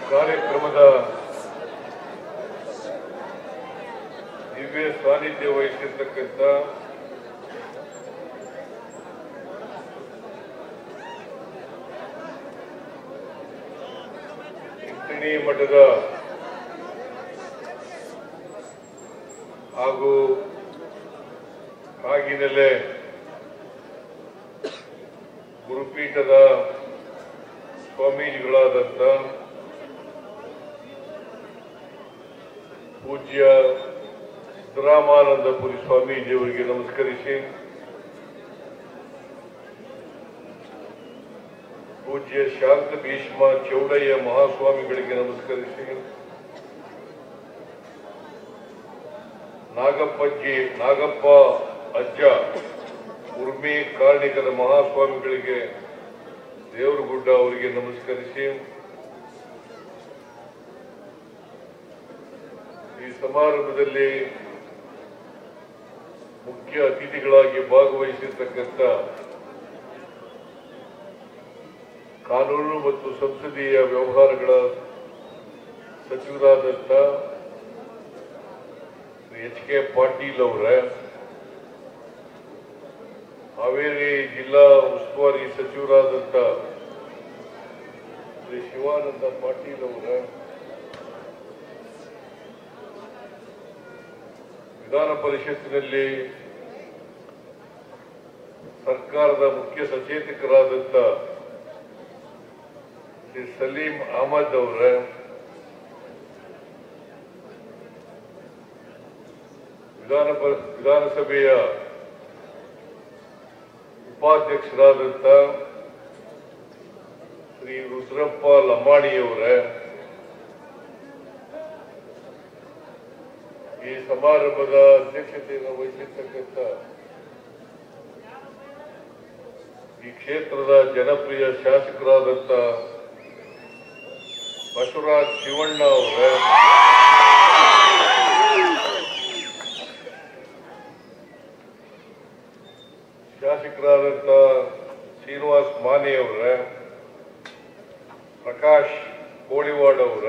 ಕಾರ್ಯಕ್ರಮದ ದಿವ್ಯ ಸಾನ್ನಿಧ್ಯ ವಹಿಸಿರ್ತಕ್ಕಂಥ ಚಿಂತಣಿ ಮಠದ ಹಾಗೂ ಕಾಗಿನೆಲೆ ಗುರುಪೀಠದ ಸ್ವಾಮೀಜಿಗಳಾದಂಥ ಪೂಜ್ಯ ಸಿದ್ದರಾಮಾನಂದಪುರಿ ಸ್ವಾಮೀಜಿಯವರಿಗೆ ನಮಸ್ಕರಿಸಿ ಪೂಜ್ಯ ಶಾಂತ ಭೀಷ್ಮ ಚೌಡಯ್ಯ ಮಹಾಸ್ವಾಮಿಗಳಿಗೆ ನಮಸ್ಕರಿಸಿ ನಾಗಪ್ಪಜ್ಜಿ ನಾಗಪ್ಪ ಅಜ್ಜ ಉರ್ಮಿ ಕಾರ್ಣಿಕದ ಮಹಾಸ್ವಾಮಿಗಳಿಗೆ ದೇವರಗುಡ್ಡ ಅವರಿಗೆ ನಮಸ್ಕರಿಸಿ ಈ ಸಮಾರಂಭದಲ್ಲಿ ಮುಖ್ಯ ಅತಿಥಿಗಳಾಗಿ ಭಾಗವಹಿಸಿರ್ತಕ್ಕಂಥ ಕಾನೂನು ಮತ್ತು ಸಂಸದೀಯ ವ್ಯವಹಾರಗಳ ಸಚಿವರಾದಂಥ ಎಚ್ ಕೆ ಪಾಟೀಲ್ ಅವರ ಹಾವೇರಿ ಜಿಲ್ಲಾ ಉಸ್ತುವಾರಿ ಸಚಿವರಾದಂಥ ಶ್ರೀ ಶಿವಾನಂದ ಪಾಟೀಲ್ ಅವರ ವಿಧಾನ ಪರಿಷತ್ತಿನಲ್ಲಿ ಸರ್ಕಾರದ ಮುಖ್ಯ ಸಚೇತಕರಾದಂಥ ಶ್ರೀ ಸಲೀಂ ಅಹಮದ್ ಅವರ ವಿಧಾನ ಪ- ವಿಧಾನಸಭೆಯ ಉಪಾಧ್ಯಕ್ಷರಾದಂಥ ಶ್ರೀ ರುದ್ರಪ್ಪ ಲಮಾಣಿಯವರ ಈ ಸಮಾರಂಭದ ಅಧ್ಯಕ್ಷತೆಯನ್ನು ವಹಿಸಿರ್ತಕ್ಕಂಥ ಈ ಕ್ಷೇತ್ರದ ಜನಪ್ರಿಯ ಶಾಸಕರಾದಂಥ ಬಸವರಾಜ್ ಶಿವಣ್ಣ ಅವರ ಶಾಸಕರಾದಂಥ ಶ್ರೀನಿವಾಸ್ ಮಾನೆ ಅವರ ಪ್ರಕಾಶ್ ಕೋಳಿವಾಡ್ ಅವರ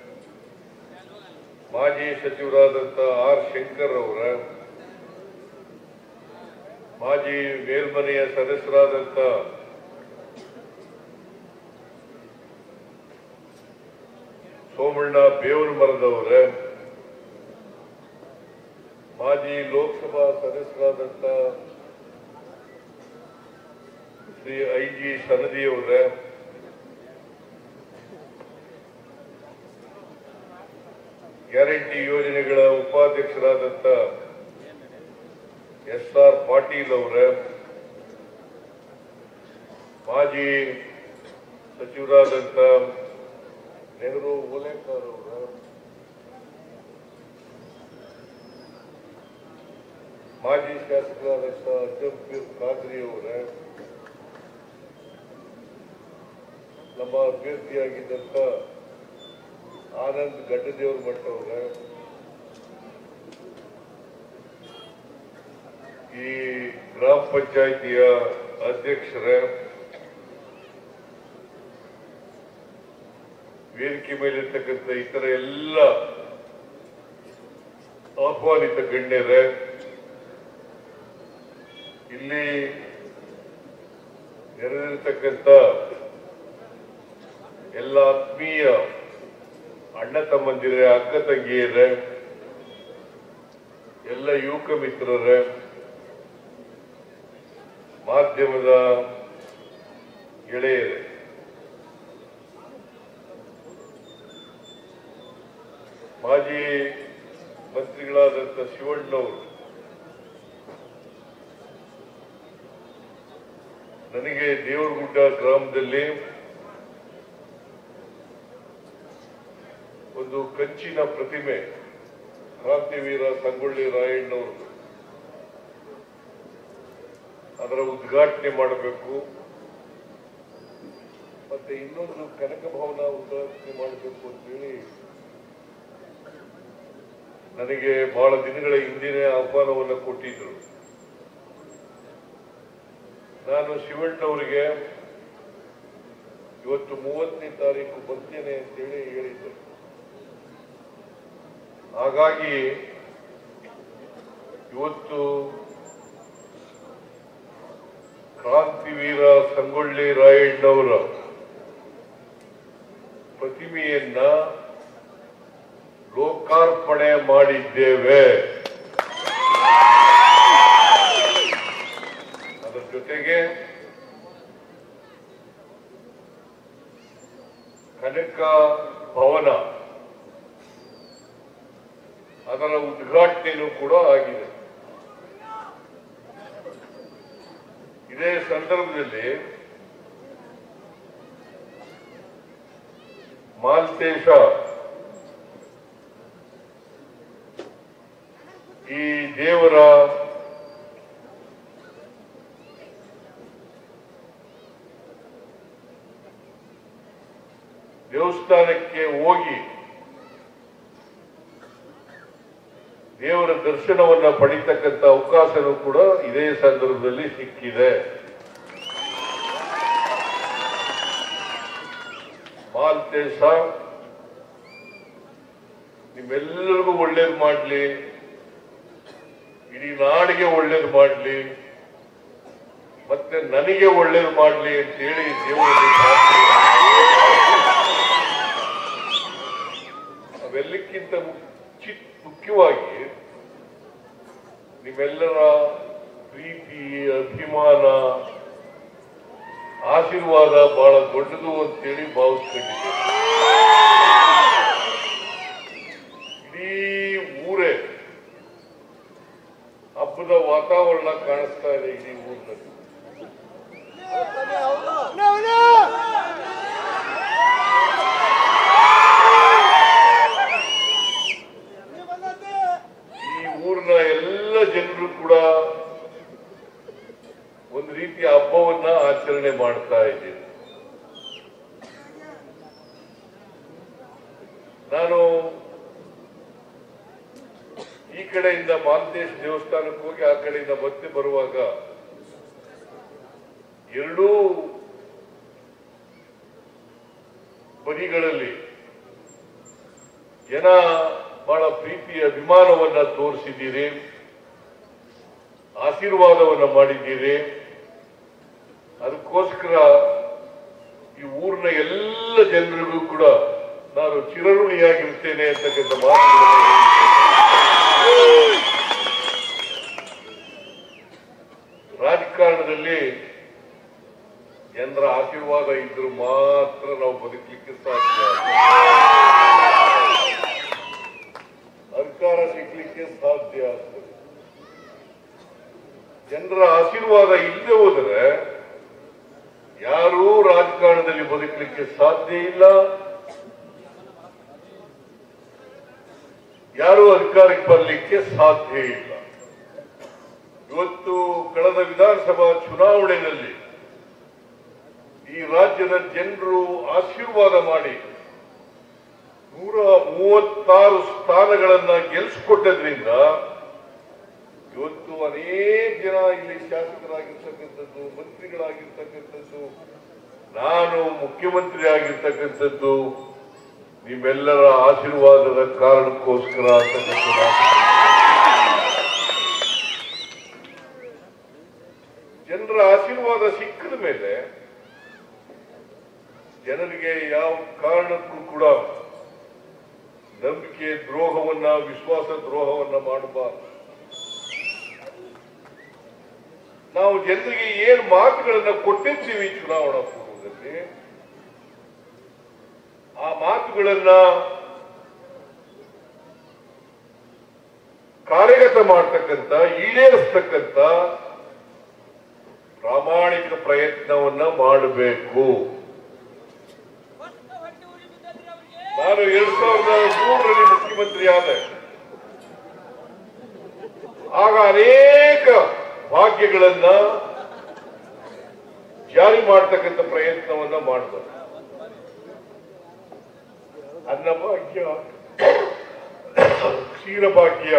ಮಾಜಿ ಸಚಿವರಾದಂಥ ಆರ್ ಶಂಕರ್ ಅವರ ಮಾಜಿ ಮೇಲ್ಮನೆಯ ಸದಸ್ಯರಾದಂಥ ಸೋಮಣ್ಣ ಬೇವೂರು ಮರದವರ ಮಾಜಿ ಲೋಕಸಭಾ ಸದಸ್ಯರಾದಂಥ ಶ್ರೀ ಐ ಜಿ ಸನದಿಯವರ ಗ್ಯಾರಂಟಿ ಯೋಜನೆಗಳ ಉಪಾಧ್ಯಕ್ಷರಾದಂಥ ಎಸ್ ಆರ್ ಪಾಟೀಲ್ ಅವರ ಮಾಜಿ ಸಚಿವರಾದಂಥ ನೆಹರು ಓಲೇಕರ್ ಅವರ ಮಾಜಿ ಶಾಸಕರಾದಂಥ ಅಜ್ಜಂಪೀರ್ ಖಾದ್ರಿ ಅವರ ನಮ್ಮ ಅಭ್ಯರ್ಥಿಯಾಗಿದ್ದಂಥ ಆನಂದ್ ಗಡ್ಡದೇವ್ರ ಮಠ ಅವರ ಈ ಗ್ರಾಮ ಪಂಚಾಯಿತಿಯ ಅಧ್ಯಕ್ಷರ ವೇದಿಕೆ ಮೇಲಿರ್ತಕ್ಕಂಥ ಇತರ ಎಲ್ಲ ಆಹ್ವಾನಿತ ಗಣ್ಯರ ಇಲ್ಲಿ ನೆರೆದಿರ್ತಕ್ಕಂಥ ಎಲ್ಲ ಆತ್ಮೀಯ ಅಣ್ಣ ತಮ್ಮಂದಿರ ಅಕ್ಕ ತಂಗಿಯರ ಎಲ್ಲ ಯುವಕ ಮಿತ್ರರ ಮಾಧ್ಯಮದ ಗೆಳೆಯರೇ ಮಾಜಿ ಮಂತ್ರಿಗಳಾದಂಥ ಶಿವಣ್ಣವರು ನನಗೆ ದೇವರಗುಡ್ಡ ಗ್ರಾಮದಲ್ಲಿ ಒಂದು ಕಂಚಿನ ಪ್ರತಿಮೆ ಕ್ರಾಂತಿವೀರ ಸಂಗೊಳ್ಳಿ ರಾಯಣ್ಣವರು ಅದರ ಉದ್ಘಾಟನೆ ಮಾಡಬೇಕು ಮತ್ತೆ ಇನ್ನೊಂದು ಕನಕ ಭವನ ಉದ್ಘಾಟನೆ ಮಾಡಬೇಕು ಅಂತೇಳಿ ನನಗೆ ಬಹಳ ದಿನಗಳ ಹಿಂದಿನ ಆಹ್ವಾನವನ್ನು ಕೊಟ್ಟಿದ್ರು ನಾನು ಶಿವಣ್ಣವರಿಗೆ ಇವತ್ತು ಮೂವತ್ತನೇ ತಾರೀಕು ಬರ್ತೇನೆ ಅಂತೇಳಿ ಹೇಳಿದ್ದರು ಹಾಗಾಗಿ ಇವತ್ತು ಕ್ರಾಂತಿವೀರ ಸಂಗೊಳ್ಳಿ ರಾಯಣ್ಣವರ ಪ್ರತಿಮೆಯನ್ನ ಲೋಕಾರ್ಪಣೆ ಮಾಡಿದ್ದೇವೆ ಅದರ ಜೊತೆಗೆ ಕನಕ ಭವನ ಅದರ ಉದ್ಘಾಟನೆಯೂ ಕೂಡ ಆಗಿದೆ ಇದೇ ಸಂದರ್ಭದಲ್ಲಿ ಮಾಲ್ತೇಶ ಈ ದೇವರ ದೇವಸ್ಥಾನಕ್ಕೆ ಹೋಗಿ ದೇವರ ದರ್ಶನವನ್ನ ಪಡಿತಕ್ಕಂತ ಅವಕಾಶನೂ ಕೂಡ ಇದೇ ಸಂದರ್ಭದಲ್ಲಿ ಸಿಕ್ಕಿದೆ ಮಾಲ್ತೇಶ ನಿಮ್ಮೆಲ್ಲರಿಗೂ ಒಳ್ಳೇದು ಮಾಡ್ಲಿ ಇಡೀ ನಾಡಿಗೆ ಒಳ್ಳೇದು ಮಾಡ್ಲಿ ಮತ್ತೆ ನನಗೆ ಒಳ್ಳೇದು ಮಾಡ್ಲಿ ಅಂತ ಹೇಳಿ ದೇವರಲ್ಲಿ ಪ್ರಾರ್ಥನೆ ಅವೆಲ್ಲಕ್ಕಿಂತ ಮುಚ್ಚಿ- ಮುಖ್ಯವಾಗಿ ನಿಮ್ಮೆಲ್ಲರ ಪ್ರೀತಿ ಅಭಿಮಾನ ಆಶೀರ್ವಾದ ಬಹಳ ದೊಡ್ಡದು ಅಂತೇಳಿ ಭಾವಿಸ್ಕೊಂಡಿದ್ದೆ ಇಡೀ ಊರೇ ಹಬ್ಬದ ವಾತಾವರಣ ಕಾಣಿಸ್ತಾ ಇದೆ ಇಡೀ ಊರಿನಲ್ಲಿ ಈ ಊರಿನ ಎಲ್ಲ ಜನರು ಕೂಡ ಒಂದು ರೀತಿಯ ಹಬ್ಬವನ್ನ ಆಚರಣೆ ಮಾಡ್ತಾ ಇದ್ದೀನಿ ನಾನು ಈ ಕಡೆಯಿಂದ ಮಾಲ್ತೇಶ್ ದೇವಸ್ಥಾನಕ್ಕೆ ಹೋಗಿ ಆ ಕಡೆಯಿಂದ ಮತ್ತೆ ಬರುವಾಗ ಎರಡೂ ಬದಿಗಳಲ್ಲಿ ಜನ ಬಹಳ ಪ್ರೀತಿ ಅಭಿಮಾನವನ್ನ ತೋರಿಸಿದ್ದೀರಿ ಆಶೀರ್ವಾದವನ್ನ ಮಾಡಿದ್ದೀರಿ ಅದಕ್ಕೋಸ್ಕರ ಈ ಊರಿನ ಎಲ್ಲ ಜನರಿಗೂ ಕೂಡ ನಾನು ಚಿರಋಣಿಯಾಗಿರ್ತೇನೆ ಅಂತಕ್ಕಂಥ ಮಾತುಗಳನ್ನು ರಾಜಕಾರಣದಲ್ಲಿ ಜನರ ಆಶೀರ್ವಾದ ಇದ್ರು ಮಾತ್ರ ನಾವು ಬದುಕಲಿಕ್ಕೆ ಸಾಧ್ಯ ಅಧಿಕಾರ ಸಿಗ್ಲಿಕ್ಕೆ ಸಾಧ್ಯ ಆಗ್ತದೆ ಜನರ ಆಶೀರ್ವಾದ ಇಲ್ಲದೆ ಹೋದರೆ ಯಾರೂ ರಾಜಕಾರಣದಲ್ಲಿ ಬದುಕಲಿಕ್ಕೆ ಸಾಧ್ಯ ಇಲ್ಲ ಯಾರೂ ಅಧಿಕಾರಕ್ಕೆ ಬರಲಿಕ್ಕೆ ಸಾಧ್ಯ ಇಲ್ಲ ಇವತ್ತು ಕಳೆದ ವಿಧಾನಸಭಾ ಚುನಾವಣೆಯಲ್ಲಿ ಈ ರಾಜ್ಯದ ಜನರು ಆಶೀರ್ವಾದ ಮಾಡಿ ನೂರ ಮೂವತ್ತಾರು ಸ್ಥಾನಗಳನ್ನ ಗೆಲ್ಲಿಸಿಕೊಟ್ಟದ್ರಿಂದ ಇವತ್ತು ಅನೇಕ ಜನ ಇಲ್ಲಿ ಶಾಸಕರಾಗಿರ್ತಕ್ಕಂಥದ್ದು ಮಂತ್ರಿಗಳಾಗಿರ್ತಕ್ಕಂಥದ್ದು ನಾನು ಮುಖ್ಯಮಂತ್ರಿ ಆಗಿರ್ತಕ್ಕಂಥದ್ದು ನಿಮ್ಮೆಲ್ಲರ ಆಶೀರ್ವಾದದ ಕಾರಣಕ್ಕೋಸ್ಕರ ಅಂತಕ್ಕಂಥ ಮಾತು. ಜನರ ಆಶೀರ್ವಾದ ಸಿಕ್ಕಿದ ಮೇಲೆ ಜನರಿಗೆ ಯಾವ ಕಾರಣಕ್ಕೂ ಕೂಡ ನಂಬಿಕೆ ದ್ರೋಹವನ್ನ ವಿಶ್ವಾಸ ದ್ರೋಹವನ್ನ ಮಾಡಬಾರದು ನಾವು ಜನರಿಗೆ ಏನ್ ಮಾತುಗಳನ್ನ ಕೊಟ್ಟಿದ್ದೀವಿ ಚುನಾವಣಾ ಪೂರ್ವದಲ್ಲಿ ಆ ಮಾತುಗಳನ್ನ ಕಾರ್ಯಗತ ಮಾಡ್ತಕ್ಕಂಥ ಈಡೇರಿಸ್ತಕ್ಕಂಥ ಪ್ರಾಮಾಣಿಕ ಪ್ರಯತ್ನವನ್ನ ಮಾಡಬೇಕು ನಾನು ಎರಡ್ ಸಾವಿರದ ಮೂರರಲ್ಲಿ ಮುಖ್ಯಮಂತ್ರಿ ಆದೆ ಆಗ ಅನೇಕ ಭಾಗ್ಯಗಳನ್ನ ಜಾರಿ ಮಾಡ್ತಕ್ಕಂಥ ಪ್ರಯತ್ನವನ್ನ ಮಾಡಿದೆ ಅನ್ನಭಾಗ್ಯ ಕ್ಷೀರಭಾಗ್ಯ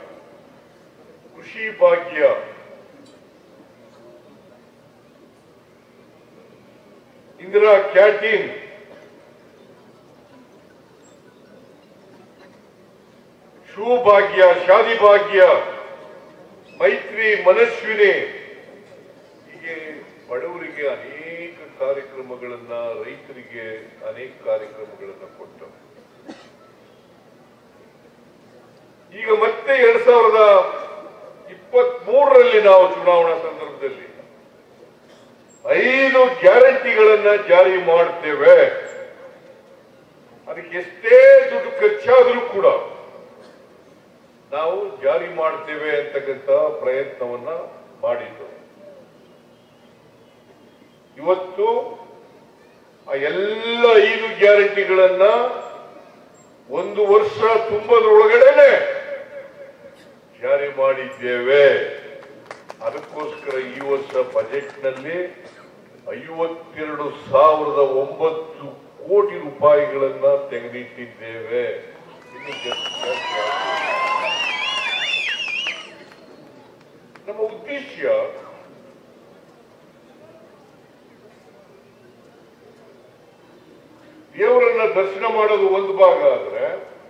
ಕೃಷಿ ಭಾಗ್ಯ ಇಂದಿರಾ ಕ್ಯಾಟೀನ್ ಶೂ ಭಾಗ್ಯ ಶಾದಿ ಭಾಗ್ಯ ಮೈತ್ರಿ ಮನಸ್ವಿನಿ ಹೀಗೆ ಬಡವರಿಗೆ ಅನೇಕ ಕಾರ್ಯಕ್ರಮಗಳನ್ನ ರೈತರಿಗೆ ಅನೇಕ ಕಾರ್ಯಕ್ರಮಗಳನ್ನ ಕೊಟ್ಟರು ಈಗ ಮತ್ತೆ ಎರಡ್ ಸಾವಿರದ ಇಪ್ಪತ್ತ್ ಮೂರರಲ್ಲಿ ನಾವು ಚುನಾವಣಾ ಸಂದರ್ಭದಲ್ಲಿ ಐದು ಗ್ಯಾರಂಟಿಗಳನ್ನ ಜಾರಿ ಮಾಡ್ತೇವೆ ಅದಕ್ಕೆ ಎಷ್ಟೇ ದುಡ್ಡು ಖರ್ಚಾದರೂ ಕೂಡ ನಾವು ಜಾರಿ ಮಾಡ್ತೇವೆ ಅಂತಕ್ಕಂಥ ಪ್ರಯತ್ನವನ್ನ ಮಾಡಿದ್ದು ಇವತ್ತು ಆ ಎಲ್ಲ ಐದು ಗ್ಯಾರಂಟಿಗಳನ್ನ ಒಂದು ವರ್ಷ ತುಂಬದ್ರೊಳಗಡೆನೆ ಜಾರಿ ಮಾಡಿದ್ದೇವೆ ಅದಕ್ಕೋಸ್ಕರ ಈ ವರ್ಷ ಬಜೆಟ್ನಲ್ಲಿ ಐವತ್ತೆರಡು ಸಾವಿರದ ಒಂಬತ್ತು ಕೋಟಿ ರೂಪಾಯಿಗಳನ್ನ ತೆಗೆದಿಟ್ಟಿದ್ದೇವೆ ಇನ್ನು ಜಾಸ್ತಿ ಜಾಸ್ತಿ ಆಗ್ತದೆ. ನಮ್ಮ ಉದ್ದೇಶ ದೇವರನ್ನ ದರ್ಶನ ಮಾಡೋದು ಒಂದು ಭಾಗ ಆದ್ರೆ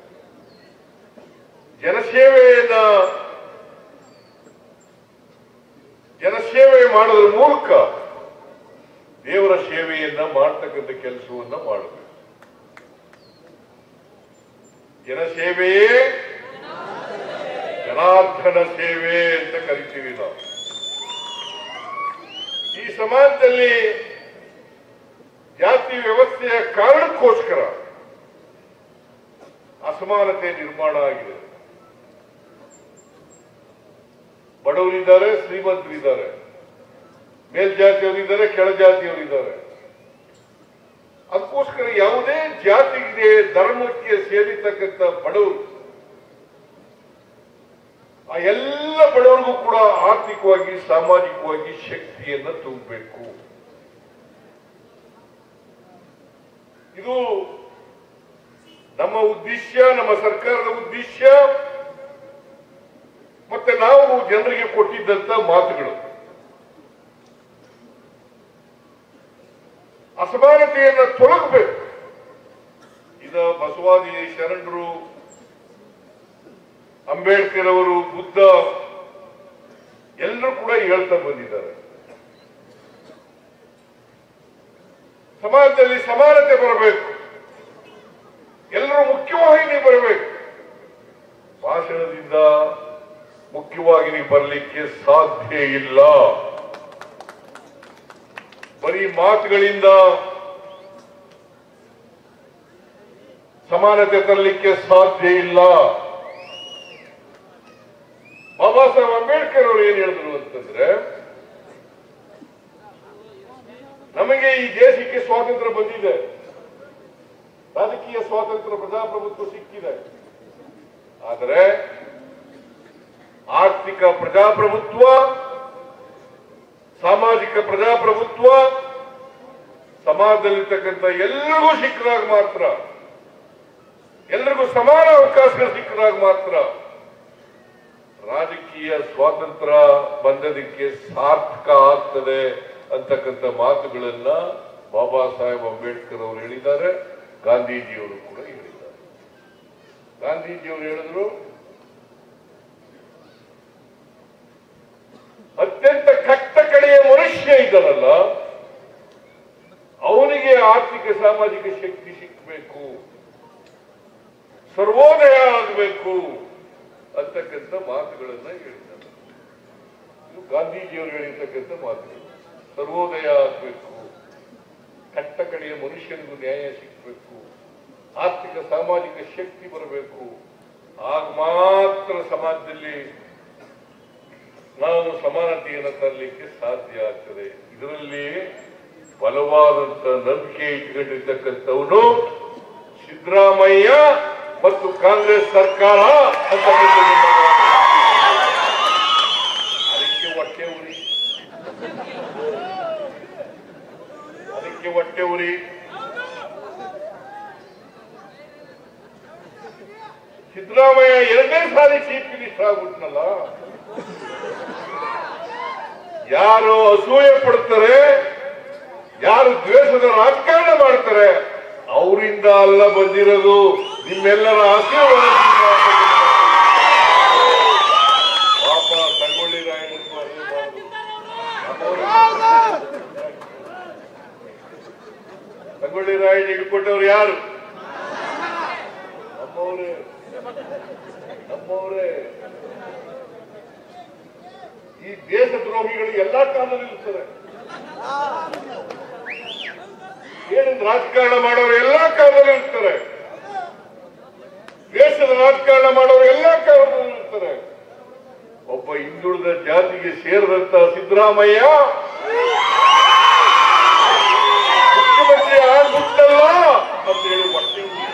ಜನಸೇವೆಯನ್ನ ಜನಸೇವೆ ಮಾಡೋದ್ರ ಮೂಲಕ ದೇವರ ಸೇವೆಯನ್ನ ಮಾಡ್ತಕ್ಕಂಥ ಕೆಲಸವನ್ನ ಮಾಡಬೇಕು ಜನಸೇವೆಯೇ ಜನಾರ್ದನ ಸೇವೆ ಅಂತ ಕರಿತೀವಿ ನಾವು ಈ ಸಮಾಜದಲ್ಲಿ ಜಾತಿ ವ್ಯವಸ್ಥೆಯ ಕಾರಣಕ್ಕೋಸ್ಕರ ಅಸಮಾನತೆ ನಿರ್ಮಾಣ ಆಗಿದೆ ಬಡವರಿದ್ದಾರೆ ಶ್ರೀಮಂತರಿದ್ದಾರೆ ಮೇಲ್ಜಾತಿಯವರಿದ್ದಾರೆ ಕೆಳಜಾತಿಯವರಿದ್ದಾರೆ ಅದಕ್ಕೋಸ್ಕರ ಯಾವುದೇ ಜಾತಿಗೆ ಧರ್ಮಕ್ಕೆ ಸೇರಿರ್ತಕ್ಕಂಥ ಬಡವರು ಆ ಎಲ್ಲ ಬಡವರಿಗೂ ಕೂಡ ಆರ್ಥಿಕವಾಗಿ ಸಾಮಾಜಿಕವಾಗಿ ಶಕ್ತಿಯನ್ನ ತುಂಬಬೇಕು ಇದು ನಮ್ಮ ಉದ್ದೇಶ ನಮ್ಮ ಸರ್ಕಾರದ ಉದ್ದೇಶ ಮತ್ತೆ ನಾವು ಜನರಿಗೆ ಕೊಟ್ಟಿದ್ದಂತ ಮಾತುಗಳು ಅಸಮಾನತೆಯನ್ನ ತೊಲಗಬೇಕು ಇದ ಬಸವಾದಿ ಶರಣರು ಅಂಬೇಡ್ಕರ್ ಅವರು ಬುದ್ಧ ಎಲ್ಲರೂ ಕೂಡ ಹೇಳ್ತಾ ಬಂದಿದ್ದಾರೆ ಸಮಾಜದಲ್ಲಿ ಸಮಾನತೆ ಬರಬೇಕು ಎಲ್ಲರೂ ಮುಖ್ಯವಾಹಿನಿ ಬರಬೇಕು ಭಾಷಣದಿಂದ ಮುಖ್ಯವಾಹಿನಿ ಬರಲಿಕ್ಕೆ ಸಾಧ್ಯ ಇಲ್ಲ ಬರೀ ಮಾತುಗಳಿಂದ ಸಮಾನತೆ ತರಲಿಕ್ಕೆ ಸಾಧ್ಯ ಇಲ್ಲ ಬಾಬಾ ಸಾಹೇಬ್ ಅಂಬೇಡ್ಕರ್ ಅವರು ಏನ್ ಹೇಳಿದ್ರು ಅಂತಂದ್ರೆ ನಮಗೆ ಈ ದೇಶಕ್ಕೆ ಸ್ವಾತಂತ್ರ್ಯ ಬಂದಿದೆ ರಾಜಕೀಯ ಸ್ವಾತಂತ್ರ್ಯ ಪ್ರಜಾಪ್ರಭುತ್ವ ಸಿಕ್ಕಿದೆ ಆದರೆ ಆರ್ಥಿಕ ಪ್ರಜಾಪ್ರಭುತ್ವ ಸಾಮಾಜಿಕ ಪ್ರಜಾಪ್ರಭುತ್ವ ಸಮಾಜದಲ್ಲಿರ್ತಕ್ಕಂಥ ಎಲ್ಲರಿಗೂ ಸಿಕ್ಕಿದಾಗ ಮಾತ್ರ ಎಲ್ಲರಿಗೂ ಸಮಾನ ಅವಕಾಶಗಳು ಸಿಕ್ಕಿದಾಗ ಮಾತ್ರ ರಾಜಕೀಯ ಸ್ವಾತಂತ್ರ್ಯ ಬಂದದಕ್ಕೆ ಸಾರ್ಥಕ ಆಗ್ತದೆ ಅಂತಕ್ಕಂಥ ಮಾತುಗಳನ್ನ ಬಾಬಾ ಸಾಹೇಬ್ ಅಂಬೇಡ್ಕರ್ ಅವರು ಹೇಳಿದ್ದಾರೆ ಗಾಂಧೀಜಿಯವರು ಕೂಡ ಹೇಳಿದ್ದಾರೆ ಗಾಂಧೀಜಿಯವರು ಹೇಳಿದ್ರು ಅತ್ಯಂತ ಕಟ್ಟ ಕಡೆಯ ಮನುಷ್ಯ ಇದ್ದಾನಲ್ಲ ಅವನಿಗೆ ಆರ್ಥಿಕ ಸಾಮಾಜಿಕ ಶಕ್ತಿ ಸಿಕ್ಕಬೇಕು ಸರ್ವೋದಯ ಆಗಬೇಕು ಅಂತಕ್ಕಂಥ ಮಾತುಗಳನ್ನ ಹೇಳಿದ್ದಾರೆ ಇದು ಗಾಂಧೀಜಿಯವರು ಹೇಳಿರ್ತಕ್ಕಂಥ ಮಾತುಗಳು ಸರ್ವೋದಯ ಆಗಬೇಕು ಕಟ್ಟ ಕಡೆಯ ಮನುಷ್ಯನಿಗೂ ನ್ಯಾಯ ಸಿಕ್ಕಬೇಕು ಆರ್ಥಿಕ ಸಾಮಾಜಿಕ ಶಕ್ತಿ ಬರಬೇಕು ಆಗ ಮಾತ್ರ ಸಮಾಜದಲ್ಲಿ ನಾವು ಸಮಾನತೆಯನ್ನು ತರಲಿಕ್ಕೆ ಸಾಧ್ಯ ಆಗ್ತದೆ ಇದರಲ್ಲಿ ಬಲವಾದಂತ ನಂಬಿಕೆ ಇಟ್ಕೊಂಡಿರ್ತಕ್ಕಂಥವನು ಸಿದ್ದರಾಮಯ್ಯ ಮತ್ತು ಕಾಂಗ್ರೆಸ್ ಸರ್ಕಾರ ಅಂತಕ್ಕಂಥದ್ದನ್ನ ಅದಕ್ಕೆ ಹೊಟ್ಟೆ ಉರಿ ಅದಕ್ಕೆ ಹೊಟ್ಟೆ ಉರಿ ಸಿದ್ದರಾಮಯ್ಯ ಎರಡನೇ ಸಾರಿ ಚೀಫ್ ಮಿನಿಸ್ಟರ್ ಆಗ್ಬಿಟ್ನಲ್ಲ ಯಾರು ಅಸೂಯೆ ಪಡ್ತಾರೆ ಯಾರು ದ್ವೇಷದ ರಾಜಕಾರಣ ಮಾಡ್ತಾರೆ ಅವರಿಂದ ಅಲ್ಲ ಬಂದಿರೋದು ನಿಮ್ಮೆಲ್ಲರ ಆಶೀರ್ವಾದದಿಂದ ಪಾಪ ಸಂಗೊಳ್ಳಿ ರಾಯಣ್ಣನನ್ನು ಅರಿಯಬಾರದು. ನಮ್ಮವರು- ಸಂಗೊಳ್ಳಿ ರಾಯಣ್ಣ ಹಿಡ್ಕೊಟ್ಟವ್ರು ಯಾರು ನಮ್ಮವರೇ ನಮ್ಮವರೇ ಈ ದೇಶ ದ್ರೋಹಿಗಳು ಎಲ್ಲಾ ಕಾಲದಲ್ಲಿ ಇರ್ತಾರೆ ಏನಿದ್ ರಾಜಕಾರಣ ಮಾಡೋರು ಎಲ್ಲಾ ಕಾಲದಲ್ಲಿ ಇರ್ತಾರೆ ದೇಶದ ರಾಜಕಾರಣ ಮಾಡೋರು ಎಲ್ಲಾ ಕಾಲದಲ್ಲಿ ಇರ್ತಾರೆ ಒಬ್ಬ ಹಿಂದುಳಿದ ಜಾತಿಗೆ ಸೇರಿದಂತ ಸಿದ್ದರಾಮಯ್ಯ ಮುಖ್ಯಮಂತ್ರಿ ಆಗ್ಬಿಟ್ಟಲ್ಲ ಅಂತ ಹೇಳಿ ಹೊಟ್ಟೆ ಉರಿ.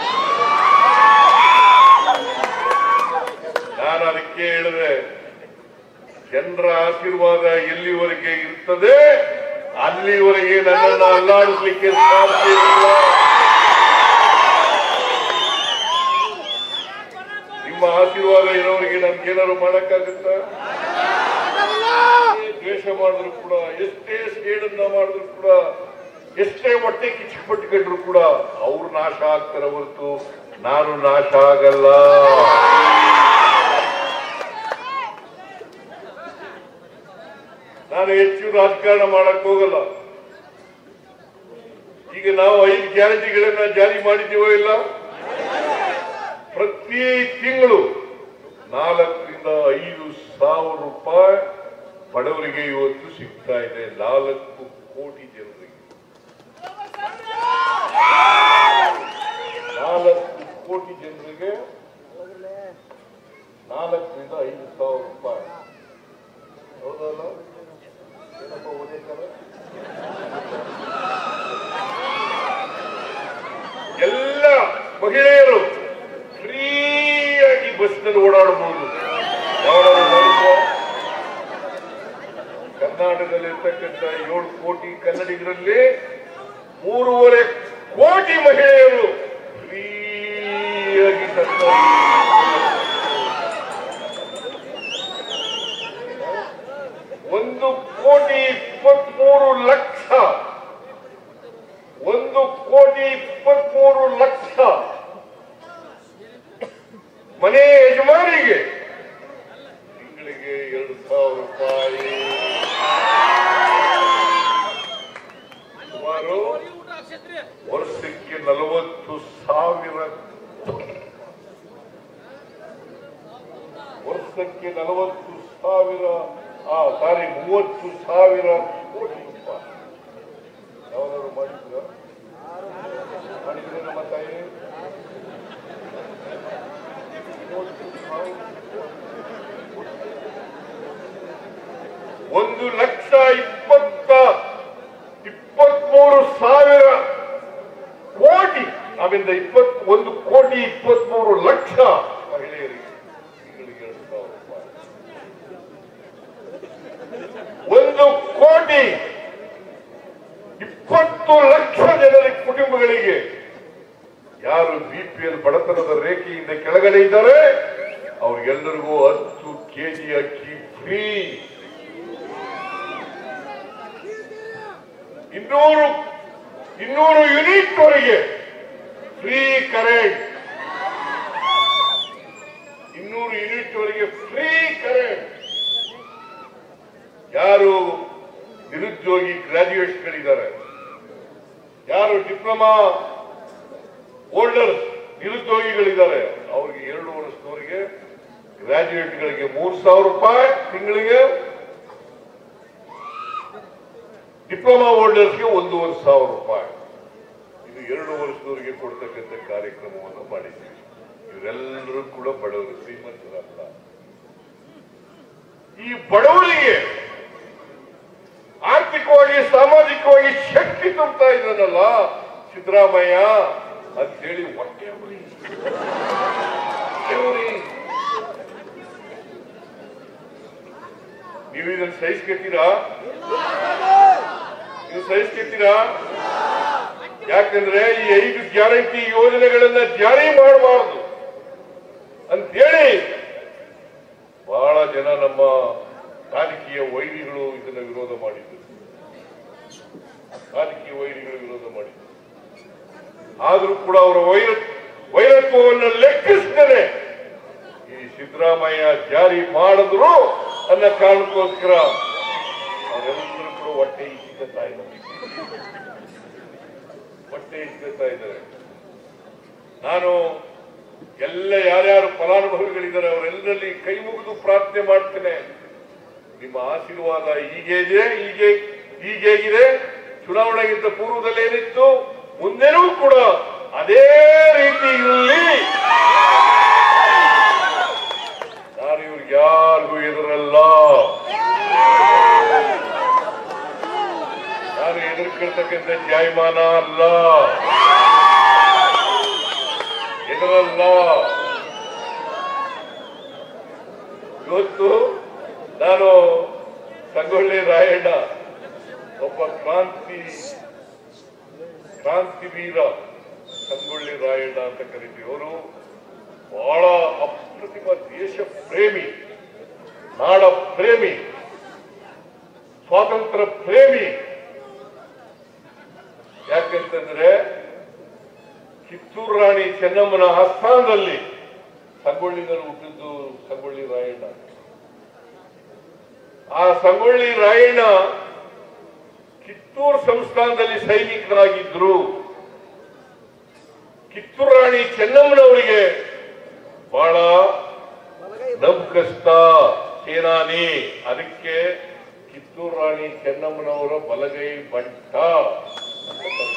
ನಾನು ಅದಕ್ಕೆ ಹೇಳಿದೆ ಜನರ ಆಶೀರ್ವಾದ ಎಲ್ಲಿವರೆಗೆ ಇರ್ತದೆ ಅಲ್ಲಿವರೆಗೆ ನನ್ನನ್ನು ಅಲ್ಲಾಡಿಸ್ಲಿಕ್ಕೆ ಸಾಧ್ಯ ಇಲ್ಲ ನಿಮ್ಮ ಆಶೀರ್ವಾದ ಇರೋರಿಗೆ ನಮ್ಗೇನಾದ್ರು ಮಾಡಕ್ಕಾಗುತ್ತ ದ್ವೇಷ ಮಾಡಿದ್ರು ಕೂಡ ಎಷ್ಟೇ ಸೇಡನ್ನ ಮಾಡಿದ್ರು ಕೂಡ ಎಷ್ಟೇ ಹೊಟ್ಟೆ ಕಿಚ್ಚಿಪಟ್ಟುಕೊಂಡ್ರು ಕೂಡ ಅವ್ರು ನಾಶ ಆಗ್ತಾರೆ ಹೊರತು ನಾನು ನಾಶ ಆಗಲ್ಲ ನಾನು ಹೆಚ್ಚು ರಾಜಕಾರಣ ಮಾಡಕ್ ಹೋಗಲ್ಲ ಈಗ ನಾವು ಐದು ಗ್ಯಾರಂಟಿಗಳನ್ನ ಜಾರಿ ಮಾಡಿದ್ದೀವೋ ಇಲ್ಲ ಪ್ರತಿ ತಿಂಗಳು ನಾಲ್ಕರಿಂದ ಐದು ಸಾವಿರ ರೂಪಾಯಿ ಬಡವರಿಗೆ ಇವತ್ತು ಸಿಗ್ತಾ ಇದೆ ನಾಲ್ಕು ಕೋಟಿ ಜನರಿಗೆ ನಾಲ್ಕು ಕೋಟಿ ಜನರಿಗೆ ನಾಲ್ಕರಿಂದ ಐದು ಸಾವಿರ ರೂಪಾಯಿ ಹೌದಲ್ಲ ಏನಪ್ಪ ಓದಿರ್ತಾರೆ ಎಲ್ಲ ಮಹಿಳೆಯರು ಫ್ರೀಯಾಗಿ ಬಸ್ನಲ್ಲಿ ಓಡಾಡಬಹುದು ಯಾವ್ದಾದ್ರು ಮಾಡಿದ್ರಾ? ಕರ್ನಾಟಕದಲ್ಲಿರ್ತಕ್ಕಂಥ ಏಳು ಕೋಟಿ ಕನ್ನಡಿಗರಲ್ಲಿ ಮೂರುವರೆ ಕೋಟಿ ಮಹಿಳೆಯರು ಫ್ರೀಯಾಗಿ ಸರ್ಕಾರಿ ಒಂದು ಕೋಟಿ ಇಪ್ಪತ್ಮೂರು ಲಕ್ಷ ಒಂದು ಕೋಟಿ ಇಪ್ಪತ್ಮೂರು ಲಕ್ಷ ಮನೆ ಯಜಮಾನಿಗೆ ತಿಂಗಳಿಗೆ ಎರಡು ಸಾವಿರ ರೂಪಾಯಿ ಸುಮಾರು ವರ್ಷಕ್ಕೆ ನಲವತ್ತು ಸಾವಿರ ವರ್ಷಕ್ಕೆ ನಲವತ್ತು ಸಾವಿರ ಆ ಸಾರಿ ಮೂವತ್ತು ಸಾವಿರ ಕೋಟಿ ರೂಪಾಯಿ ಯಾವ್ದಾದ್ರು ಮಾಡಿದ್ರ ಮಾಡಿದ್ರೆ ನಮ್ಮ ತಾಯಿ ಮೂವತ್ತು ಸಾವಿರ ಒಂದು ಲಕ್ಷ ಇಪ್ಪತ್ತ ಇಪ್ಪತ್ಮೂರು ಸಾವಿರ ಕೋಟಿ ಆಮೇಲೆ ಇಪ್ಪತ್ ಒಂದು ಕೋಟಿ ಇಪ್ಪತ್ಮೂರು ಲಕ್ಷ ಮಹಿಳೆಯರಿಗೆ ತಿಂಗಳಿಗೆ ಎರಡು ಸಾವಿರ ರೂಪಾಯಿ ಒಂದು ಕೋಟಿ ಇಪ್ಪತ್ತು ಲಕ್ಷ ಜನರ ಕುಟುಂಬಗಳಿಗೆ ಯಾರು ಬಿಪಿಎಲ್ ಬಡತನದ ರೇಖೆಯಿಂದ ಕೆಳಗಡೆ ಇದ್ದಾರೆ ಅವ್ರಿಗೆಲ್ಲರಿಗೂ ಹತ್ತು ಕೆಜಿ ಅಕ್ಕಿ ಫ್ರೀ ಇನ್ನೂರು ಇನ್ನೂರು ಯೂನಿಟ್ ವರೆಗೆ ಫ್ರೀ ಕರೆಂಟ್ ಇನ್ನೂರು ಯೂನಿಟ್ ವರೆಗೆ ಫ್ರೀ ಕರೆಂಟ್ ಯಾರು ನಿರುದ್ಯೋಗಿ ಗ್ರಾಜ್ಯುಯೇಟ್ಸ್ಗಳಿದ್ದಾರೆ ಯಾರು ಡಿಪ್ಲೊಮಾ ಹೋಲ್ಡರ್ಸ್ ನಿರುದ್ಯೋಗಿಗಳಿದ್ದಾರೆ ಅವ್ರಿಗೆ ಎರಡು ವರ್ಷದವರೆಗೆ ಗ್ರಾಜ್ಯುಯೇಟ್ಗಳಿಗೆ ಮೂರು ಸಾವಿರ ರೂಪಾಯಿ ತಿಂಗಳಿಗೆ ಡಿಪ್ಲೊಮಾ ಹೋಲ್ಡರ್ಸ್ಗೆ ಒಂದೂವರೆ ಸಾವಿರ ರೂಪಾಯಿ ಇದು ಎರಡು ವರ್ಷದವರೆಗೆ ಕೊಡ್ತಕ್ಕಂಥ ಕಾರ್ಯಕ್ರಮವನ್ನು ಮಾಡಿದ್ದೀವಿ ಇವರೆಲ್ಲರೂ ಕೂಡ ಬಡವರು ಶ್ರೀಮಂತರಲ್ಲ ಈ ಬಡವರಿಗೆ ಆರ್ಥಿಕವಾಗಿ ಸಾಮಾಜಿಕವಾಗಿ ಶಕ್ತಿ ತುಂಬ್ತಾ ಇದ್ದಾನಲ್ಲ ಸಿದ್ದರಾಮಯ್ಯ ಅಂತೇಳಿ ಹೊಟ್ಟೆ ಉರಿ ಹೊಟ್ಟೆ ಉರಿ. ನೀವು ಇದನ್ನು ಸಹಿಸ್ಕೊತೀರಾ ನೀವು ಸಹಿಸ್ಕೊತೀರಾ ಯಾಕಂದ್ರೆ ಈ ಐದು ಗ್ಯಾರಂಟಿ ಯೋಜನೆಗಳನ್ನ ಜಾರಿ ಮಾಡಬಾರದು ಅಂತೇಳಿ ಬಹಳ ಜನ ನಮ್ಮ ರಾಜಕೀಯ ವೈರಿಗಳು ಇದನ್ನ ವಿರೋಧ ಮಾಡಿದ್ರು ರಾಜಕೀಯ ವೈರಿಗಳು ವಿರೋಧ ಮಾಡಿದ್ರು ಆದರೂ ಕೂಡ ಅವರ ವೈರ ವೈರತ್ವವನ್ನು ಲೆಕ್ಕಿಸ್ತದೆ ಈ ಸಿದ್ದರಾಮಯ್ಯ ಜಾರಿ ಮಾಡಿದ್ರು ಅನ್ನೋ ಕಾರಣಕ್ಕೋಸ್ಕರ ಅವರೆಲ್ಲರೂ ಕೂಡ ಹೊಟ್ಟೆ ಇಚ್ಚಿಕೊತಾ ಇದ್ದಾರೆ ಹೊಟ್ಟೆ ಇಚ್ಚಿಕೊತಾ ಇದ್ದಾರೆ ನಾನು ಎಲ್ಲ ಯಾರ್ಯಾರು ಫಲಾನುಭವಿಗಳಿದ್ದಾರೆ ಅವರೆಲ್ಲರಲ್ಲಿ ಕೈ ಮುಗಿದು ಪ್ರಾರ್ಥನೆ ಮಾಡ್ತೇನೆ ನಿಮ್ಮ ಆಶೀರ್ವಾದ ಹೀಗೆ ಇದೆ ಹೀಗೆ ಹೀಗೇಗಿದೆ ಚುನಾವಣೆಗಿಂತ ಪೂರ್ವದಲ್ಲಿ ಏನಿತ್ತು ಮುಂದೆನೂ ಕೂಡ ಅದೇ ರೀತಿ ಇರಲಿ ನಾನು ಇವ್ರಿಗೆ ಯಾರಿಗೂ ಎದುರಲ್ಲ ನಾನು ಎದುರ್ಕೊಳ್ತಕ್ಕಂಥ ಜಾಯಮಾನ ಅಲ್ಲ ಎದುರಲ್ಲ ಇವತ್ತು ನಾನು ಸಂಗೊಳ್ಳಿ ರಾಯಣ್ಣ ಒಬ್ಬ ಕ್ರಾಂತಿ ಕ್ರಾಂತಿ ವೀರ ಸಂಗೊಳ್ಳಿ ರಾಯಣ್ಣ ಅಂತ ಕರಿತೀವಿ ಅವರು ಬಹಳ ಅಪ್ರತಿಮ ದೇಶ ಪ್ರೇಮಿ ನಾಡ ಪ್ರೇಮಿ ಸ್ವಾತಂತ್ರ್ಯ ಪ್ರೇಮಿ ಯಾಕಂತಂದ್ರೆ ಕಿತ್ತೂರು ರಾಣಿ ಚೆನ್ನಮ್ಮನ ಆಸ್ಥಾನದಲ್ಲಿ ಸಂಗೊಳ್ಳಿನಲ್ಲಿ ಹುಟ್ಟಿದ್ದು ಸಂಗೊಳ್ಳಿ ರಾಯಣ್ಣ ಆ ಸಂಗೊಳ್ಳಿ ರಾಯಣ್ಣ ಕಿತ್ತೂರು ಸಂಸ್ಥಾನದಲ್ಲಿ ಸೈನಿಕರಾಗಿದ್ರು ಕಿತ್ತೂರು ರಾಣಿ ಚೆನ್ನಮ್ಮನವರಿಗೆ ಬಹಳ ನಂಬಿಕಸ್ತ ಸೇನಾನಿ ಅದಕ್ಕೆ ಕಿತ್ತೂರು ರಾಣಿ ಚೆನ್ನಮ್ಮನವರ ಬಲಗೈ ಬಂಟ ಅಂತ ಕರೀತಾರೆ.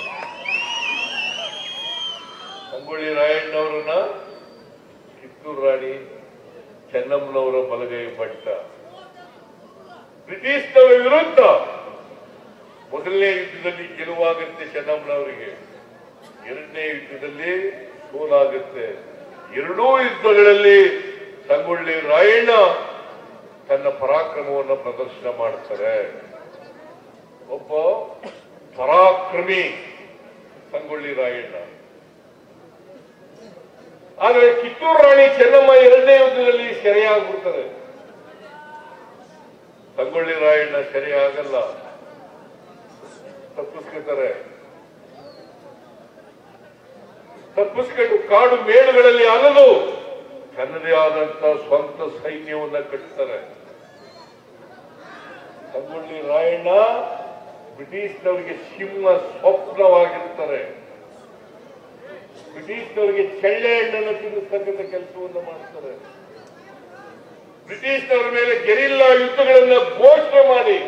ಸಂಗೊಳ್ಳಿ ರಾಯಣ್ಣವರನ್ನ ಕಿತ್ತೂರು ರಾಣಿ ಚೆನ್ನಮ್ಮನವರ ಬಲಗೈ ಬಂಟ ಬ್ರಿಟಿಷ್ನವರ ವಿರುದ್ಧ ಮೊದಲನೇ ಯುದ್ಧದಲ್ಲಿ ಗೆಲುವಾಗುತ್ತೆ ಚೆನ್ನಮ್ಮನವರಿಗೆ ಎರಡನೇ ಯುದ್ಧದಲ್ಲಿ ಸೋಲಾಗುತ್ತೆ ಎರಡೂ ಯುದ್ಧಗಳಲ್ಲಿ ಸಂಗೊಳ್ಳಿ ರಾಯಣ್ಣ ತನ್ನ ಪರಾಕ್ರಮವನ್ನು ಪ್ರದರ್ಶನ ಮಾಡ್ತಾರೆ ಒಬ್ಬ ಪರಾಕ್ರಮಿ ಸಂಗೊಳ್ಳಿ ರಾಯಣ್ಣ ಆದರೆ ಕಿತ್ತೂರು ರಾಣಿ ಚೆನ್ನಮ್ಮ ಎರಡನೇ ಯುದ್ಧದಲ್ಲಿ ಸೆರೆಯಾಗ್ಬಿಡ್ತಾರೆ ಸಂಗೊಳ್ಳಿ ರಾಯಣ್ಣ ಸೆರೆಯಾಗಲ್ಲ ತಪ್ಪಿಸ್ಕೊತಾರೆ ತಪ್ಪಿಸ್ಕೊಂಡು ಕಾಡು ಮೇಳುಗಳಲ್ಲಿ ಅಲದು ತನ್ನದೇ ಆದಂತ ಸ್ವಂತ ಸೈನ್ಯವನ್ನ ಕಟ್ತಾರೆ ಸಂಗೊಳ್ಳಿ ರಾಯಣ್ಣ ಬ್ರಿಟಿಷ್ನವರಿಗೆ ಸಿಂಹ ಸ್ವಪ್ನವಾಗಿರ್ತಾರೆ ಬ್ರಿಟಿಷ್ನವರಿಗೆ ಚೆಳ್ಳೆ ಹಣ್ಣನ್ನು ತಿನ್ನಿಸ್ತಕ್ಕಂಥ ಕೆಲಸವನ್ನು ಮಾಡ್ತಾರೆ ಬ್ರಿಟಿಷ್ನವರ ಮೇಲೆ ಗೆರಿಲ್ಲಾ ಯುದ್ಧಗಳನ್ನ ಘೋಷಣೆ ಮಾಡಿ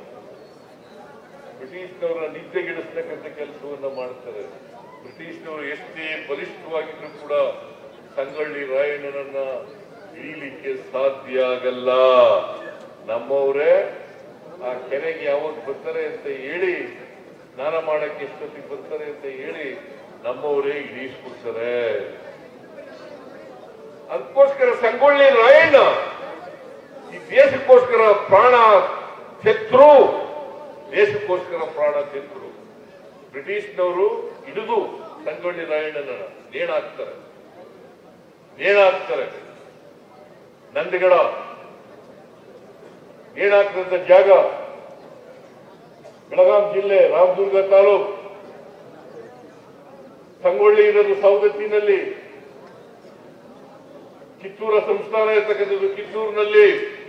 ಬ್ರಿಟಿಷ್ನವರ ನಿದ್ದೆಗೆಡಿಸ್ತಕ್ಕಂಥ ಕೆಲಸವನ್ನ ಮಾಡ್ತಾರೆ ಬ್ರಿಟಿಷ್ನವರು ಎಷ್ಟೇ ಬಲಿಷ್ಠವಾಗಿದ್ರು ಕೂಡ ಸಂಗೊಳ್ಳಿ ರಾಯಣ್ಣನನ್ನ ಹಿಡಿಲಿಕ್ಕೆ ಸಾಧ್ಯ ಆಗಲ್ಲ ನಮ್ಮವರೇ ಆ ಕೆರೆಗೆ ಯಾವಾಗ ಬರ್ತಾರೆ ಅಂತ ಹೇಳಿ ಸ್ನಾನ ಮಾಡಕ್ಕೆ ಎಷ್ಟೊತ್ತಿಗೆ ಬರ್ತಾರೆ ಅಂತ ಹೇಳಿ ನಮ್ಮವರೇ ಹಿಡಿಸ್ಬಿಡ್ತಾರೆ ಅದಕ್ಕೋಸ್ಕರ ಸಂಗೊಳ್ಳಿ ರಾಯಣ್ಣ ಈ ದೇಶಕ್ಕೋಸ್ಕರ ಪ್ರಾಣ ತೆತ್ತರು ದೇಶಕ್ಕೋಸ್ಕರ ಪ್ರಾಣ ತೆತ್ತರು ಬ್ರಿಟಿಷ್ನವರು ಹಿಡಿದು ಸಂಗೊಳ್ಳಿ ರಾಯಣ್ಣನ ನೇಣಾಕ್ತಾರೆ ನೇಣಾಕ್ತಾರೆ ನಂದಿಗಡ ನೇಣಾಕ್ತಂತ ಜಾಗ ಬೆಳಗಾಂ ಜಿಲ್ಲೆ ರಾಮದುರ್ಗ ತಾಲೂಕು ಸಂಗೊಳ್ಳಿ ಇರೋದು ಸೌದತ್ತಿನಲ್ಲಿ ಕಿತ್ತೂರ ಸಂಸ್ಥಾನ ಇರ್ತಕ್ಕಂಥದ್ದು ಕಿತ್ತೂರಿನಲ್ಲಿ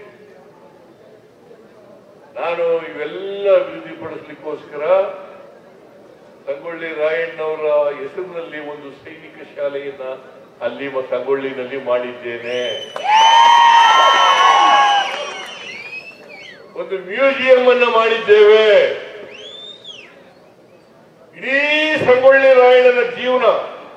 ನಾನು ಇವೆಲ್ಲ ಅಭಿವೃದ್ಧಿಪಡಿಸ್ಲಿಕ್ಕೋಸ್ಕರ ಸಂಗೊಳ್ಳಿ ರಾಯಣ್ಣವರ ಹೆಸರಿನಲ್ಲಿ ಒಂದು ಸೈನಿಕ ಶಾಲೆಯನ್ನ ಅಲ್ಲಿ ಮ- ಸಂಗೊಳ್ಳಿನಲ್ಲಿ ಮಾಡಿದ್ದೇನೆ ಒಂದು ಮ್ಯೂಸಿಯಂ ಅನ್ನ ಮಾಡಿದ್ದೇವೆ ಇಡೀ ಸಂಗೊಳ್ಳಿ ರಾಯಣ್ಣನ ಜೀವನ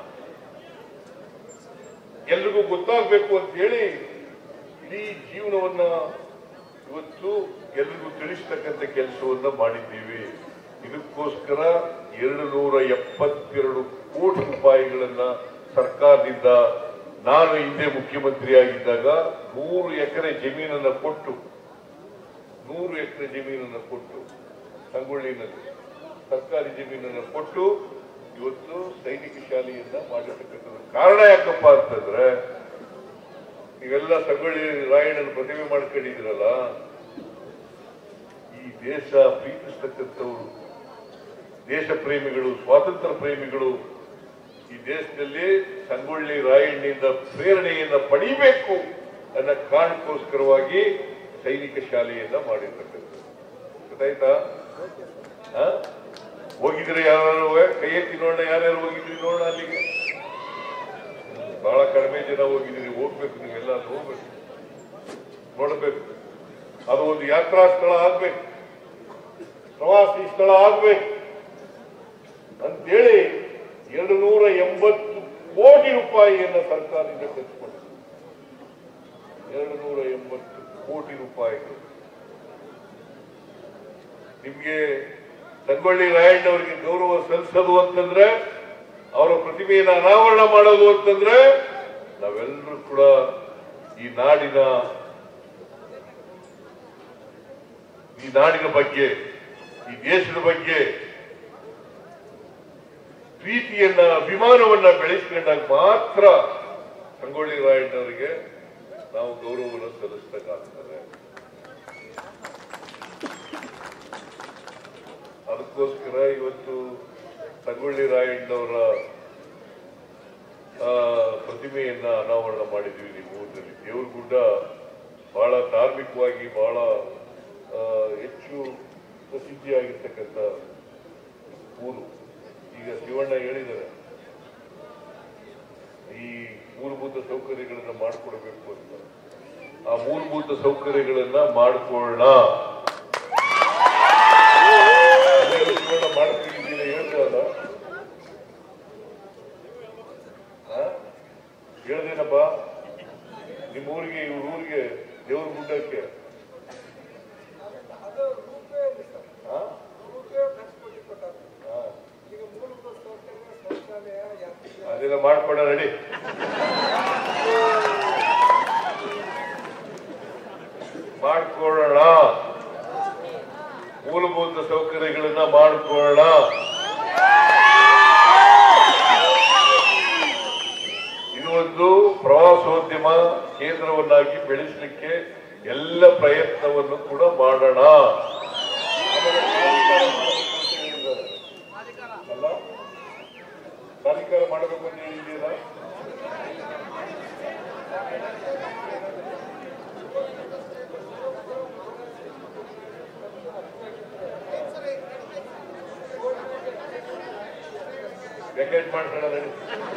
ಎಲ್ರಿಗೂ ಗೊತ್ತಾಗಬೇಕು ಅಂತ ಹೇಳಿ ಇಡೀ ಜೀವನವನ್ನ ಇವತ್ತು ಎಲ್ರಿಗೂ ತಿಳಿಸ್ತಕ್ಕಂಥ ಕೆಲಸವನ್ನ ಮಾಡಿದ್ದೀವಿ ಇದಕ್ಕೋಸ್ಕರ ಎರಡು ನೂರ ಎಪ್ಪತ್ತೆರಡು ಕೋಟಿ ರೂಪಾಯಿಗಳನ್ನ ಸರ್ಕಾರದಿಂದ ನಾನು ಹಿಂದೆ ಮುಖ್ಯಮಂತ್ರಿ ಆಗಿದ್ದಾಗ ನೂರು ಎಕರೆ ಜಮೀನನ್ನ ಕೊಟ್ಟು ನೂರು ಎಕರೆ ಜಮೀನನ್ನು ಕೊಟ್ಟು ಸಂಗೊಳ್ಳಿನಲ್ಲಿ ಸರ್ಕಾರಿ ಜಮೀನನ್ನು ಕೊಟ್ಟು ಇವತ್ತು ಸೈನಿಕ ಶಾಲೆಯನ್ನ ಮಾಡಿರ್ತಕ್ಕಂಥದ್ದು ಕಾರಣ ಯಾಕಪ್ಪ ಅಂತಂದ್ರೆ ನೀವೆಲ್ಲ ಸಂಗೊಳ್ಳಿ ರಾಯಣ್ಣನ ಪ್ರತಿಮೆ ಮಾಡ್ಕೊಂಡಿದ್ದೀರಲ್ಲ ಈ ದೇಶ ಪ್ರೀತಿಸ್ತಕ್ಕಂಥವ್ರು ದೇಶ ಪ್ರೇಮಿಗಳು ಸ್ವಾತಂತ್ರ್ಯ ಪ್ರೇಮಿಗಳು ಈ ದೇಶದಲ್ಲಿ ಸಂಗೊಳ್ಳಿ ರಾಯಣ್ಣನಿಂದ ಪ್ರೇರಣೆಯನ್ನ ಪಡಿಬೇಕು ಅನ್ನೋ ಕಾರಣಕ್ಕೋಸ್ಕರವಾಗಿ ಸೈನಿಕ ಶಾಲೆಯನ್ನ ಮಾಡಿರ್ತಕ್ಕಂಥದ್ದು ಗೊತ್ತಾಯ್ತಾ ಆ? ಹೋಗಿದ್ರೆ ಯಾರು ಕೈ ಎತ್ತಿ ನೋಡೋಣ ಯಾರ್ಯಾರು ಹೋಗಿದ್ರಿ ನೋಡೋಣ ಅಲ್ಲಿಗೆ ಬಹಳ ಕಡಿಮೆ ಜನ ಹೋಗಿದ್ದೀರಿ ಹೋಗ್ಬೇಕು ನೀವೆಲ್ಲ ಅಲ್ಲಿ ಹೋಗ್ಬೇಕು ನೋಡ್ಬೇಕು ಅದು ಒಂದು ಯಾತ್ರಾ ಸ್ಥಳ ಆಗ್ಬೇಕು ಪ್ರವಾಸಿ ಸ್ಥಳ ಆಗ್ಬೇಕು ಅಂತೇಳಿ ಎರಡು ನೂರ ಎಂಬತ್ತು ಕೋಟಿ ರೂಪಾಯಿಯನ್ನ ಸರ್ಕಾರದಿಂದ ಖರ್ಚುಕೊಂಡಿದೆ ಎರಡು ನೂರ ಎಂಬತ್ತು ಕೋಟಿ ರೂಪಾಯಿಗಳು ನಿಮ್ಗೆ ಸಂಗೊಳ್ಳಿ ರಾಯಣ್ಣ ಅವರಿಗೆ ಗೌರವ ಸಲ್ಲಿಸೋದು ಅಂತಂದ್ರೆ ಅವರ ಪ್ರತಿಮೆಯನ್ನು ಅನಾವರಣ ಮಾಡೋದು ಅಂತಂದ್ರೆ ನಾವೆಲ್ಲರೂ ಕೂಡ ಈ ನಾಡಿನ ಈ ನಾಡಿನ ಬಗ್ಗೆ ಈ ದೇಶದ ಬಗ್ಗೆ ಪ್ರೀತಿಯನ್ನ ಅಭಿಮಾನವನ್ನ ಬೆಳೆಸ್ಕೊಂಡಾಗ ಮಾತ್ರ ಸಂಗೊಳ್ಳಿ ರಾಯಣ್ಣವರಿಗೆ ನಾವು ಗೌರವವನ್ನು ಸಲ್ಲಿಸಬೇಕಾಗ್ತದೆ ಅದಕ್ಕೋಸ್ಕರ ಇವತ್ತು ಸಂಗೊಳ್ಳಿ ರಾಯಣ್ಣವರ ಆ, ಪ್ರತಿಮೆಯನ್ನ ಅನಾವರಣ ಮಾಡಿದ್ವಿ ನಿಮ್ಮ ಊರಿನಲ್ಲಿ ದೇವರಗುಡ್ಡ ಬಹಳ ಧಾರ್ಮಿಕವಾಗಿ ಬಹಳ ಆ, ಹೆಚ್ಚು ಪ್ರಸಿದ್ಧಿಯಾಗಿರ್ತಕ್ಕಂಥ ಊರು ಈಗ ಶಿವಣ್ಣ ಹೇಳಿದ್ದಾರೆ ಈ ಮೂಲಭೂತ ಸೌಕರ್ಯಗಳನ್ನ ಮಾಡಿಕೊಡ್ಬೇಕು ಅಂತ ಆ ಮೂಲಭೂತ ಸೌಕರ್ಯಗಳನ್ನ ಮಾಡಿಕೊಳ್ಳೋಣ ಅಲ್ಲೇನು ಶಿವಣ್ಣ ಮಾಡ್ತಿದ್ದೀರ ಹೇಳ್ತಾರಲ್ಲ ಹೇಳ್ದೇನಪ್ಪ ನಿಮ್ಮ ಊರಿಗೆ ಇವ್ರ ಊರಿಗೆ ದೇವ್ರ ಗುಡ್ಡಕ್ಕೆ ಅದು ರೂಪೇ ಇಲ್ಲ ಸರ್ ಆ? ರೂಪೇ ಖರ್ಚು ಕೊಟ್ಟು ಕೊಟ್ಟಾರೆ ಆ. ಈಗ ಮೂಲಭೂತ ಸೌಕರ್ಯ ಶೌಚಾಲಯ ಯಾತ್ರೆ ಅದೆಲ್ಲ ಮಾಡ್ಕೊಡ ರೆಡಿ ಮಾಡ್ಕೊಳ್ಳೋಣ ಮೂಲಭೂತ ಸೌಕರ್ಯಗಳನ್ನ ಮಾಡ್ಕೊಳ್ಳೋಣ ಇದು ಒಂದು ಪ್ರವಾಸೋದ್ಯಮ ಕೇಂದ್ರವನ್ನಾಗಿ ಬೆಳೆಸಲಿಕ್ಕೆ ಎಲ್ಲ ಪ್ರಯತ್ನವನ್ನು ಕೂಡ ಮಾಡೋಣ ಆಮೇಲೆ ಪ್ರಾಧಿಕಾರ ಮಾಡಬೇಕು ಅಂತ ಹೇಳಿದ್ದಾರೆ. ಅಲ್ಲ ಪ್ರಾಧಿಕಾರ ಮಾಡಬೇಕು ಅಂತ ಹೇಳಿದ್ದೀರಾ ವೆಕೇಟ್ ಮಾಡ್ಕೊಳ್ಳ ನಡಿ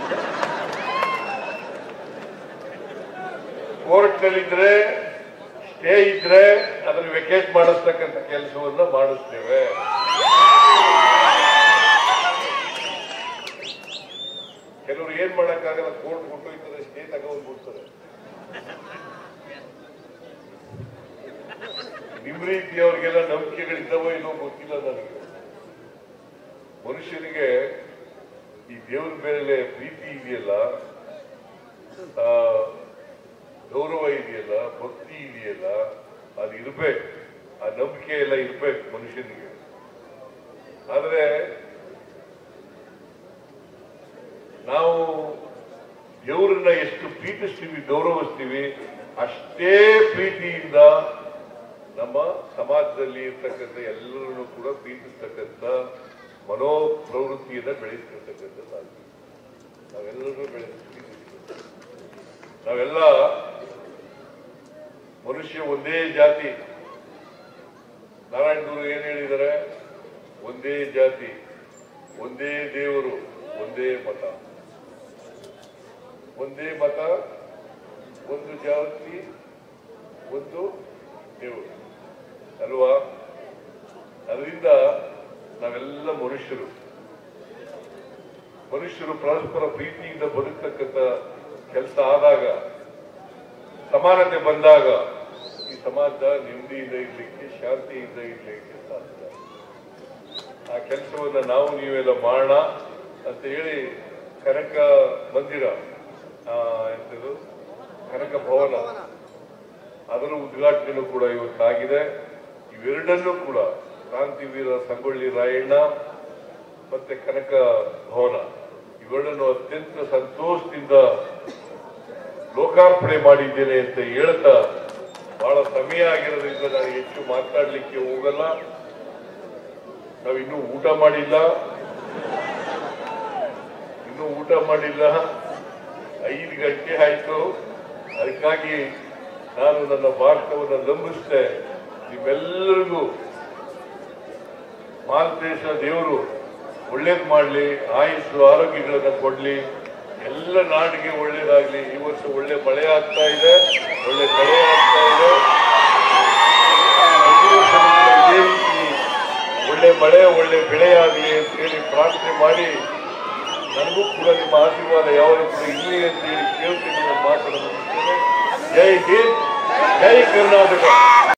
ಕೋರ್ಟ್ನಲ್ಲಿದ್ರೆ ಸ್ಟೇ ಇದ್ರೆ ಅದನ್ನ ವೆಕೇಟ್ ಮಾಡಿಸ್ತಕ್ಕಂಥ ಕೆಲಸವನ್ನ ಮಾಡಿಸ್ತೇವೆ ಕೆಲವರು ಏನ್ ಮಾಡಕ್ಕಾಗಲ್ಲ ಕೋರ್ಟ್ ಕೊಟ್ಟೋಯ್ತಾರೆ ಸ್ಟೇ ತಗೊಂಡ್ಬಿಡ್ತಾರೆ ನಿಮ್ ರೀತಿಯವ್ರಿಗೆಲ್ಲ ನಂಬಿಕೆಗಳಿದ್ದಾವೋ ಇಲ್ಲೋ ಗೊತ್ತಿಲ್ಲ ನನಗೆ ಮನುಷ್ಯನಿಗೆ ಈ ದೇವ್ರ ಮೇಲೆ ಪ್ರೀತಿ ಇದೆಯಲ್ಲ ಆ, ಗೌರವ ಇದೆಯಲ್ಲ ಭಕ್ತಿ ಇದೆಯಲ್ಲ ಅದು ಇರ್ಬೇಕು ಆ ನಂಬಿಕೆ ಎಲ್ಲ ಇರ್ಬೇಕು ಮನುಷ್ಯನಿಗೆ ಆದ್ರೆ ನಾವು ದೇವರನ್ನ ಎಷ್ಟು ಪ್ರೀತಿಸ್ತೀವಿ ಗೌರವಿಸ್ತೀವಿ ಅಷ್ಟೇ ಪ್ರೀತಿಯಿಂದ ನಮ್ಮ ಸಮಾಜದಲ್ಲಿ ಇರ್ತಕ್ಕಂಥ ಎಲ್ಲರನ್ನು ಕೂಡ ಪ್ರೀತಿಸ್ತಕ್ಕಂಥ ಮನೋಪ್ರವೃತ್ತಿಯನ್ನ ಬೆಳೆಸ್ತಿರ್ತಕ್ಕಂಥದ್ದಾಗಿ ನಾವೆಲ್ಲರೂ ಬೆಳೆಸ್ತೀವಿ ನಾವೆಲ್ಲ ಮನುಷ್ಯ ಒಂದೇ ಜಾತಿ ನಾರಾಯಣ ಗುರು ಏನ್ ಹೇಳಿದ್ದಾರೆ ಒಂದೇ ಜಾತಿ ಒಂದೇ ದೇವರು ಒಂದೇ ಮತ ಒಂದೇ ಮತ ಒಂದು ಜಾತಿ ಒಂದು ದೇವರು ಅಲ್ವಾ ಅದರಿಂದ ನಾವೆಲ್ಲ ಮನುಷ್ಯರು ಮನುಷ್ಯರು ಪರಸ್ಪರ ಪ್ರೀತಿಯಿಂದ ಬದುಕ್ತಕ್ಕಂಥ ಕೆಲಸ ಆದಾಗ ಸಮಾನತೆ ಬಂದಾಗ ಈ ಸಮಾಜ ನೆಮ್ಮದಿಯಿಂದ ಇರ್ಲಿಕ್ಕೆ ಶಾಂತಿಯಿಂದ ಇರ್ಲಿಕ್ಕೆ ಸಾಧ್ಯ ಆ ಕೆಲಸವನ್ನ ನಾವು ನೀವೆಲ್ಲ ಮಾಡೋಣ ಅಂತ ಹೇಳಿ ಕನಕ ಮಂದಿರ ಆ, ಎಂತದು ಕನಕ ಭವನ ಅದರ ಉದ್ಘಾಟನೆಯೂ ಕೂಡ ಇವತ್ತಾಗಿದೆ ಇವೆರಡನ್ನೂ ಕೂಡ ಕ್ರಾಂತಿವೀರ ಸಂಗೊಳ್ಳಿ ರಾಯಣ್ಣ ಮತ್ತೆ ಕನಕ ಭವನ ಇವೆರಡನ್ನು ಅತ್ಯಂತ ಸಂತೋಷದಿಂದ ಲೋಕಾರ್ಪಣೆ ಮಾಡಿದ್ದೇನೆ ಅಂತ ಹೇಳ್ತಾ ಬಹಳ ಸಮಯ ಆಗಿರೋದ್ರಿಂದ ನಾನು ಹೆಚ್ಚು ಮಾತಾಡ್ಲಿಕ್ಕೆ ಹೋಗಲ್ಲ ನಾವು ಇನ್ನೂ ಊಟ ಮಾಡಿಲ್ಲ ಇನ್ನೂ ಊಟ ಮಾಡಿಲ್ಲ ಐದು ಗಂಟೆ ಆಯ್ತು ಅದಕ್ಕಾಗಿ ನಾನು ನನ್ನ ಭಾರತವನ್ನು ನಂಬಿಸ್ದೆ ನಿಮ್ಮೆಲ್ಲರಿಗೂ ಮಾಲ್ತೇಶ ದೇವರು ಒಳ್ಳೇದು ಮಾಡಲಿ ಆಯುಸ್ಸು ಆರೋಗ್ಯಗಳನ್ನ ಕೊಡ್ಲಿ ಎಲ್ಲ ನಾಡಿಗೆ ಒಳ್ಳೇದಾಗ್ಲಿ ಈ ವರ್ಷ ಒಳ್ಳೆ ಮಳೆ ಆಗ್ತಾ ಇದೆ ಒಳ್ಳೆ ಬೆಳೆ ಆಗ್ತಾ ಇದೆ ಪ್ರತಿ ವರ್ಷನೂ ಕೂಡ ಇದೇ ರೀತಿ ಒಳ್ಳೆ ಮಳೆ ಒಳ್ಳೆ ಬೆಳೆ ಆಗಲಿ ಅಂತೇಳಿ ಪ್ರಾರ್ಥನೆ ಮಾಡಿ ನನಗೂ ಕೂಡ ನಿಮ್ಮ ಆಶೀರ್ವಾದ ಯಾವಾಗ ಕೂಡ ಇರಲಿ ಅಂತ ಹೇಳಿ ಕೇಳ್ತೀನಿ ನನ್ನ ಮಾತನ್ನು ಮುಗಿಸ್ತೇನೆ ಜೈ ಹಿಂದ್ ಜೈ ಕರ್ನಾಟಕ